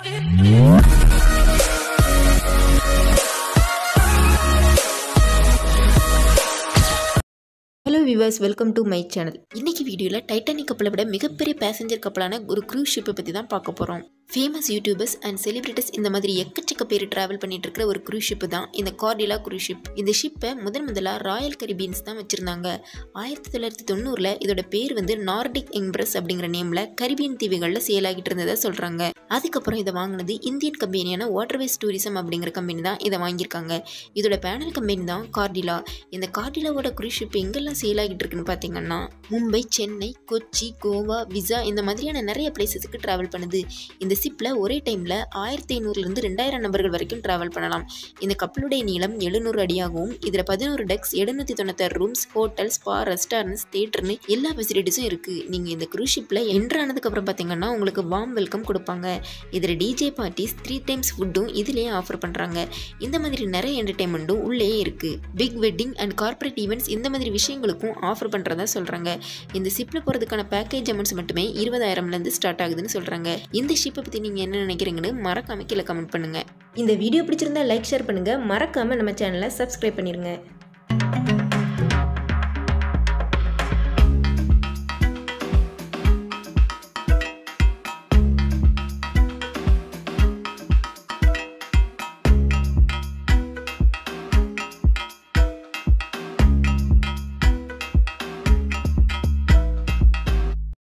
hello viewers welcome to my channel இன்னைக்கு வீடியோவில் Titanic கப்பலை விட மிகப்பெரிய பேசஞ்சர் கப்பலான ஒரு க்ரூஸ் ஷிப்பை பற்றி தான் பார்க்க போகிறோம் ஃபேமஸ் யூடியூபர்ஸ் அண்ட் செலிபிரிட்டிஸ் இந்த மாதிரி எக்கச்சக்க பேர் ட்ராவல் பண்ணிட்டு இருக்கிற ஒரு க்ரூஸ் ஷிப்பு தான் இந்த கார்டிலா க்ரூஸ் ஷிப் இந்த ஷிப்பை முதன் முதலாக ராயல் கரிபியன்ஸ் தான் வச்சுருந்தாங்க ஆயிரத்தி தொள்ளாயிரத்தி தொண்ணூறில் இதோட பேர் வந்து நார்டிக் எக்ஸ்பிரஸ் அப்படிங்கிற நேமில் கரிபியன் தீவுகளில் சேல் ஆகிட்டு இருந்ததை சொல்கிறாங்க அதுக்கப்புறம் இதை வாங்கினது இந்தியன் கம்பெனியான வாட்டர்வேஸ் டூரிசம் அப்படிங்கிற கம்பெனி தான் இதை வாங்கியிருக்காங்க இதோட பேனல் கம்பெனி தான் கார்டிலா இந்த கார்டிலாவோட க்ரூஸ் ஷிப் எங்கெல்லாம் சேல் ஆகிட்டு இருக்குன்னு பார்த்தீங்கன்னா மும்பை சென்னை கொச்சி கோவா விசா இந்த மாதிரியான நிறைய பிளேசஸுக்கு ட்ராவல் பண்ணுது இந்த ஷிப்பில் ஒரே டைமில் ஆயிரத்தி ஐநூறுலேருந்து ரெண்டாயிரம் நபர்கள் வரைக்கும் ட்ராவல் பண்ணலாம் இந்த கப்பலுடைய நீளம் எழுநூறு அடியாகவும் இதில் பதினோரு டெக்ஸ் எழுநூற்றி தொண்ணூத்தாறு ரூம்ஸ் ஹோட்டல் ஸ்பா ரெஸ்டாரண்ட்ஸ் தேட்டர்னு எல்லா ஃபெசிலிட்டிஸும் இருக்குது நீங்கள் இந்த க்ரூஸ் ஷிப்பில் என்ட்ரு ஆனதுக்கப்புறம் பார்த்தீங்கன்னா உங்களுக்கு வார்ம் வெல்கம் கொடுப்பாங்க இதில் டிஜே பார்ட்டிஸ் த்ரீ டைம்ஸ் ஃபுட்டும் இதுலேயே ஆஃபர் பண்ணுறாங்க இந்த மாதிரி நிறைய என்டர்டைன்மெண்ட்டும் உள்ளேயே இருக்குது big wedding and corporate events இந்த மாதிரி விஷயங்களுக்கும் ஆஃபர் பண்ணுறதா சொல்கிறாங்க இந்த ஷிப்பில் போகிறதுக்கான பேக்கேஜ் அமௌண்ட்ஸ் மட்டுமே இருபதாயிரம்லேருந்து ஸ்டார்ட் ஆகுதுன்னு சொல்கிறாங்க இந்த ஷிப்பை பற்றி நீங்கள் என்ன நினைக்கிறீங்கன்னு மறக்காம கீழே கமெண்ட் பண்ணுங்கள் இந்த வீடியோ பிடிச்சிருந்தா லைக் ஷேர் பண்ணுங்கள் மறக்காமல் நம்ம சேனலை சப்ஸ்கிரைப் பண்ணிடுங்க